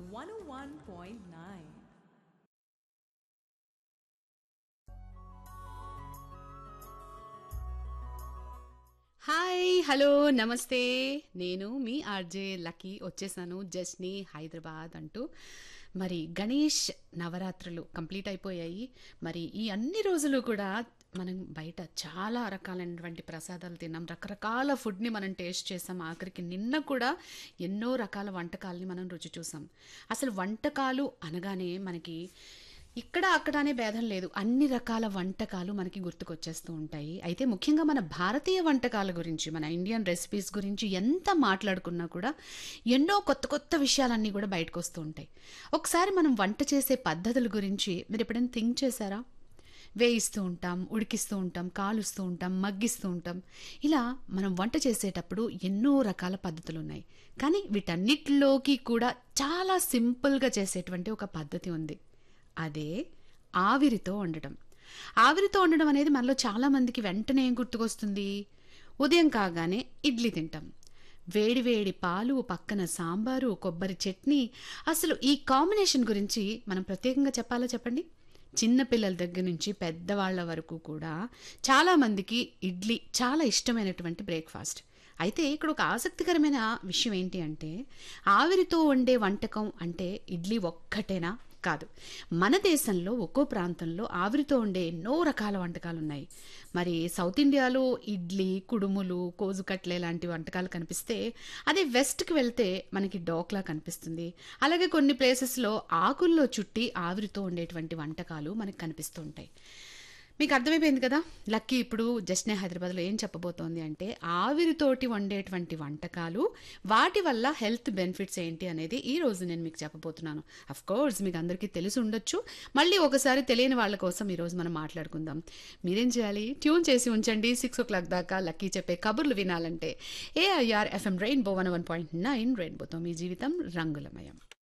101.9. Hi hello నమస్తే నేను మీ RJ lucky వచ్చేసాను జస్ని హైదరాబాద్ అంటూ మరి గణేష్ నవరాత్రులు కంప్లీట్ అయిపోయాయి మరి ఈ అన్ని రోజులు కూడా మనం బయట చాలా రకాలైనటువంటి ప్రసాదాలు తిన్నాం రకరకాల ఫుడ్ని మనం టేస్ట్ చేసాం ఆఖరికి నిన్న కూడా ఎన్నో రకాల వంటకాలని మనం రుచి చూసాం అసలు వంటకాలు అనగానే మనకి ఇక్కడ అక్కడ అనే భేదం లేదు అన్ని రకాల వంటకాలు మనకి గుర్తుకొచ్చేస్తూ ఉంటాయి అయితే ముఖ్యంగా మన భారతీయ వంటకాల గురించి మన ఇండియన్ రెసిపీస్ గురించి ఎంత మాట్లాడుకున్నా కూడా ఎన్నో కొత్త కొత్త విషయాలన్నీ కూడా బయటకు వస్తూ ఉంటాయి ఒకసారి మనం వంట చేసే పద్ధతుల గురించి మీరు ఎప్పుడైనా థింక్ చేశారా వేయిస్తూ ఉంటాం ఉడికిస్తూ ఉంటాం కాలుస్తూ ఉంటాం మగ్గిస్తూ ఉంటాం ఇలా మనం వంట చేసేటప్పుడు ఎన్నో రకాల పద్ధతులు ఉన్నాయి కానీ వీటన్నిటిలోకి కూడా చాలా సింపుల్గా చేసేటువంటి ఒక పద్ధతి ఉంది అదే ఆవిరితో వండటం ఆవిరితో వండడం అనేది మనలో చాలామందికి వెంటనే ఏం గుర్తుకొస్తుంది ఉదయం కాగానే ఇడ్లీ తింటాం వేడి వేడి పాలు పక్కన సాంబారు కొబ్బరి చట్నీ అసలు ఈ కాంబినేషన్ గురించి మనం ప్రత్యేకంగా చెప్పాలా చెప్పండి చిన్న పిల్లల దగ్గర నుంచి పెద్దవాళ్ళ వరకు కూడా చాలామందికి ఇడ్లీ చాలా ఇష్టమైనటువంటి బ్రేక్ఫాస్ట్ అయితే ఇక్కడ ఒక ఆసక్తికరమైన విషయం ఏంటి అంటే ఆవిరితో వండే వంటకం అంటే ఇడ్లీ ఒక్కటేనా కాదు మన దేశంలో ఒక్కో ప్రాంతంలో ఆవిరితో ఉండే ఎన్నో రకాల వంటకాలు ఉన్నాయి మరి సౌత్ ఇండియాలో ఇడ్లీ కుడుములు కోజుకట్లే లాంటి వంటకాలు కనిపిస్తే అదే వెస్ట్కి వెళ్తే మనకి డోక్లా కనిపిస్తుంది అలాగే కొన్ని ప్లేసెస్లో ఆకుల్లో చుట్టి ఆవిరితో ఉండేటువంటి వంటకాలు మనకి కనిపిస్తూ ఉంటాయి మీకు అర్థమైపోయింది కదా లక్కీ ఇప్పుడు జస్నే హైదరాబాద్లో ఏం చెప్పబోతోంది అంటే ఆవిరితోటి వండేటువంటి వంటకాలు వాటి వల్ల హెల్త్ బెనిఫిట్స్ ఏంటి అనేది ఈ రోజు నేను మీకు చెప్పబోతున్నాను అఫ్ కోర్స్ మీకు అందరికీ తెలిసి ఉండొచ్చు మళ్ళీ ఒకసారి తెలియని వాళ్ళ కోసం ఈరోజు మనం మాట్లాడుకుందాం మీరేం చేయాలి ట్యూన్ చేసి ఉంచండి సిక్స్ ఓ క్లాక్ దాకా లక్కీ చెప్పే కబుర్లు వినాలంటే AIR FM rainbow one one point nine రెయిన్బోతో మీ జీవితం రంగులమయం